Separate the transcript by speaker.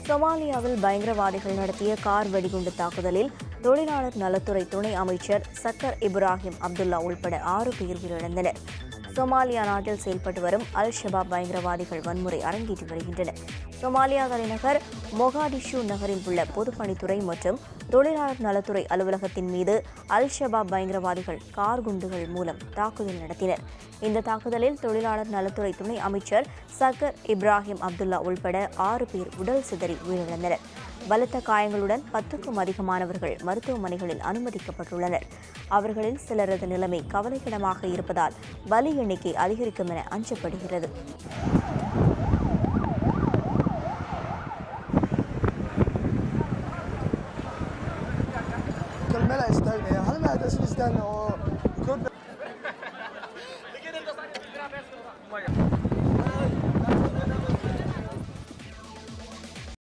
Speaker 1: சொமாலியாவில் பயங்கரவாதிகள் நடத்திய கார் வெடிகுண்டு தாக்குதலில் தொழிலாளர் நலத்துறை துணை அமைச்சர் சக்கர் இப்ராஹிம் அப்துல்லா உள்பட ஆறு பேர் உயிரிழந்தனர் சொமாலியா நாட்டில் செயல்பட்டு வரும் அல் ஷபாப் பயங்கரவாதிகள் வன்முறை அரங்கேற்றி வருகின்றன சொமாலியா தலைநகர் மொகாடிஷு நகரில் உள்ள பொதுப்பணித்துறை மற்றும் தொழிலாளர் நலத்துறை அலுவலகத்தின் மீது அல் ஷபாப் பயங்கரவாதிகள் கார் குண்டுகள் மூலம் தாக்குதல் நடத்தினர் இந்த தாக்குதலில் தொழிலாளர் நலத்துறை துணை அமைச்சர் சக்கர் இப்ராஹிம் அப்துல்லா உள்பட ஆறு பேர் உடல் சிதறி உயிரிழந்தனர் பலத்த காயங்களுடன் பத்துக்கும் அதிகமானவர்கள் மருத்துவமனைகளில் அனுமதிக்கப்பட்டுள்ளனர் அவர்களில் சிலரது நிலைமை கவலைக்கிடமாக இருப்பதால் பலி எண்ணிக்கை அதிகரிக்கும் என அஞ்சப்படுகிறது
Speaker 2: الملأ استنى هل ما هذا استنى